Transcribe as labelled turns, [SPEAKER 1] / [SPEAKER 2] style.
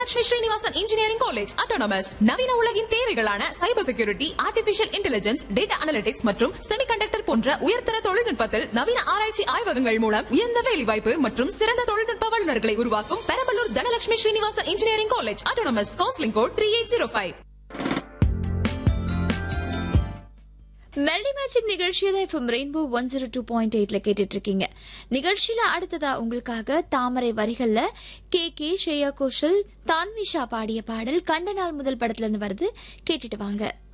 [SPEAKER 1] Lakshmi Srinivasan engineering college autonomous நவீன உலகின் தேவைகளான cyber security artificial intelligence data analytics மற்றும் செமிகண்டக்டர் போன்ற உயர்தர தொழில்நுட்பத்தில் நவீன ஆராய்ச்சி ஆய்வகங்கள் மூலம் உயர்ந்த வேலைவாய்ப்பு மற்றும் சிறந்த தொழில்நுட்ப வல்லுநர்களை உருவாக்கும் Perambalur Dhanalakshmi Srinivasan engineering college autonomous counselling code three eight zero five
[SPEAKER 2] melody magic நிகழ்ச்சியை தான் இப்போ rainbow one zero two point எயிட்ல கேட்டுட்டு இருக்கீங்க நிகழ்ச்சியில அடுத்ததா உங்களுக்காக தாமரை வரிகள்ல கே கே ஸ்ரேயா கோஷல் தான்விஷா பாடிய பாடல் கண்ட நாள் முதல் படத்துல இருந்து வருது கேட்டுட்டு வாங்க